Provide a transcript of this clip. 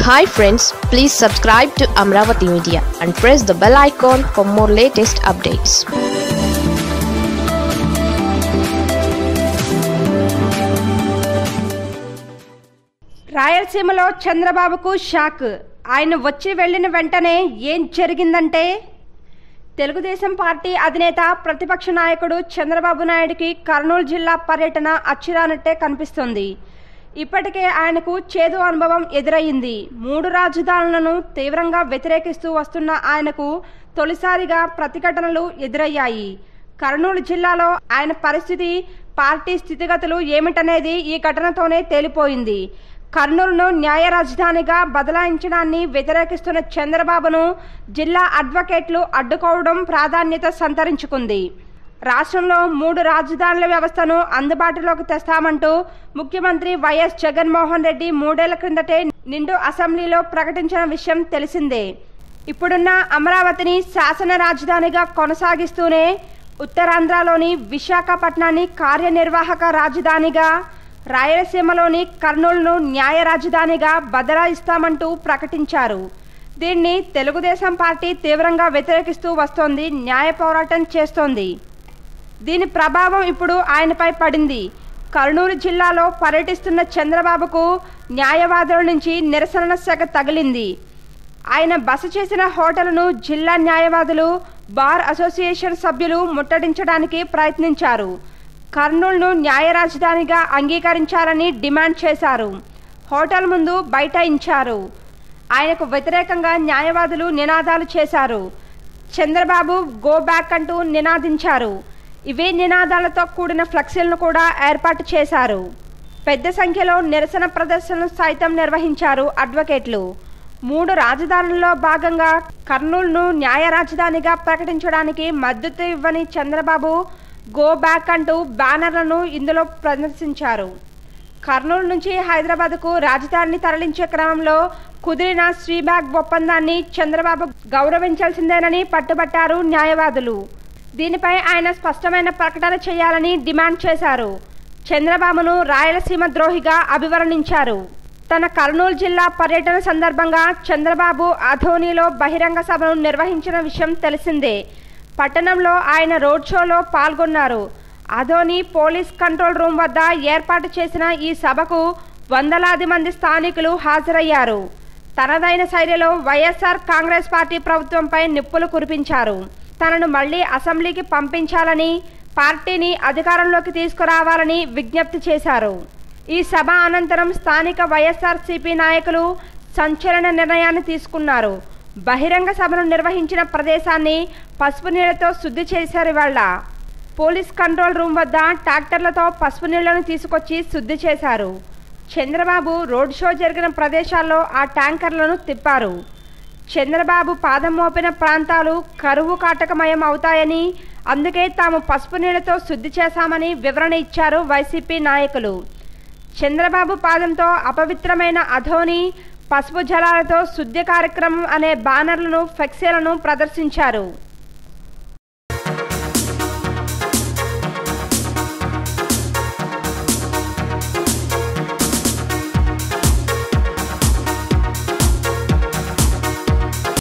hi friends please subscribe to Amaravati media and press the bell icon for more latest updates రాయలసీమలో చంద్రబాబుకు shock ఆయన వచ్చి వెళ్ళిన వెంటనే ఏం జరిగిందంటే తెలుగుదేశం పార్టీ అధినేత ప్రతిపక్ష నాయకుడు చంద్రబాబు నాయుడికి కర్నూలు జిల్లా పర్యటన అచ్చిరానట్టే కనిపిస్తుంది ఇప్పటికే ఆయనకు చేదు అనుభవం ఎదురయ్యింది మూడు రాజధానులను తీవ్రంగా వ్యతిరేకిస్తూ వస్తున్న ఆయనకు తొలిసారిగా ప్రతిఘటనలు ఎదురయ్యాయి కర్నూలు జిల్లాలో ఆయన పరిస్థితి పార్టీ స్థితిగతులు ఏమిటనేది ఈ ఘటనతోనే తేలిపోయింది కర్నూలును న్యాయ రాజధానిగా బదలాయించడాన్ని వ్యతిరేకిస్తున్న చంద్రబాబును జిల్లా అడ్వకేట్లు అడ్డుకోవడం ప్రాధాన్యత సంతరించుకుంది రాష్ట్రంలో మూడు రాజధానుల వ్యవస్థను అందుబాటులోకి తెస్తామంటూ ముఖ్యమంత్రి వైఎస్ జగన్మోహన్ రెడ్డి మూడేళ్ల క్రిందటే నిండు అసెంబ్లీలో ప్రకటించిన విషయం తెలిసిందే ఇప్పుడున్న అమరావతిని శాసన రాజధానిగా కొనసాగిస్తూనే ఉత్తరాంధ్రలోని విశాఖపట్నాన్ని కార్యనిర్వాహక రాజధానిగా రాయలసీమలోని కర్నూలును న్యాయ రాజధానిగా బదలాయిస్తామంటూ ప్రకటించారు దీన్ని తెలుగుదేశం పార్టీ తీవ్రంగా వ్యతిరేకిస్తూ వస్తోంది న్యాయ పోరాటం చేస్తోంది దీని ప్రభావం ఇప్పుడు ఆయనపై పడింది కర్నూలు జిల్లాలో పర్యటిస్తున్న చంద్రబాబుకు న్యాయవాదుల నుంచి నిరసన శాఖ తగిలింది ఆయన బస చేసిన హోటల్ను జిల్లా న్యాయవాదులు బార్ అసోసియేషన్ సభ్యులు ముట్టడించడానికి ప్రయత్నించారు కర్నూలును న్యాయ రాజధానిగా అంగీకరించాలని డిమాండ్ చేశారు హోటల్ ముందు బైఠాయించారు ఆయనకు వ్యతిరేకంగా న్యాయవాదులు నినాదాలు చేశారు చంద్రబాబు గో బ్యాక్ అంటూ నినాదించారు ఇవే నినాదాలతో కూడిన ఫ్లెక్సీలను కూడా ఏర్పాటు చేశారు పెద్ద సంఖ్యలో నిరసన ప్రదర్శనలు సైతం నిర్వహించారు అడ్వకేట్లు మూడు రాజధానుల్లో భాగంగా కర్నూలును న్యాయ రాజధానిగా ప్రకటించడానికి మద్దతు ఇవ్వని చంద్రబాబు గో బ్యాక్ అంటూ బ్యానర్లను ఇందులో ప్రదర్శించారు కర్నూలు నుంచి హైదరాబాద్కు రాజధానిని తరలించే క్రమంలో కుదిరిన శ్రీబాగ్ ఒప్పందాన్ని చంద్రబాబు గౌరవించాల్సిందేనని పట్టుబట్టారు న్యాయవాదులు దీనిపై ఆయన స్పష్టమైన ప్రకటన చేయాలని డిమాండ్ చేశారు చంద్రబాబును రాయలసీమ ద్రోహిగా అభివర్ణించారు తన కర్నూలు జిల్లా పర్యటన సందర్భంగా చంద్రబాబు అధోనిలో బహిరంగ సభను నిర్వహించిన విషయం తెలిసిందే పట్టణంలో ఆయన రోడ్ షోలో పాల్గొన్నారు అధోని పోలీస్ కంట్రోల్ రూమ్ వద్ద ఏర్పాటు చేసిన ఈ సభకు వందలాది మంది స్థానికులు హాజరయ్యారు తనదైన శైలిలో వైఎస్ఆర్ కాంగ్రెస్ పార్టీ ప్రభుత్వంపై నిప్పులు కురిపించారు తనను మళ్లీ అసెంబ్లీకి పంపించాలని పార్టీని అధికారంలోకి తీసుకురావాలని విజ్ఞప్తి చేశారు ఈ సభ అనంతరం స్థానిక వైఎస్ఆర్సీపీ నాయకులు సంచలన నిర్ణయాన్ని తీసుకున్నారు బహిరంగ సభను నిర్వహించిన ప్రదేశాన్ని పసుపు నీళ్లతో శుద్ధి చేశారు ఇవాళ పోలీస్ కంట్రోల్ రూమ్ వద్ద ట్రాక్టర్లతో పసుపు నీళ్లను తీసుకొచ్చి శుద్ధి చేశారు చంద్రబాబు రోడ్ షో జరిగిన ప్రదేశాల్లో ఆ ట్యాంకర్లను తిప్పారు చంద్రబాబు పాదం మోపిన ప్రాంతాలు కరువు కాటకమయం అవుతాయని అందుకే తాము పసుపు నీళ్లతో శుద్ధి చేశామని వివరణ ఇచ్చారు వైసీపీ నాయకులు చంద్రబాబు పాదంతో అపవిత్రమైన అధోని పసుపు జలాలతో శుద్ధి కార్యక్రమం అనే బ్యానర్లను ఫ్లెక్సీలను ప్రదర్శించారు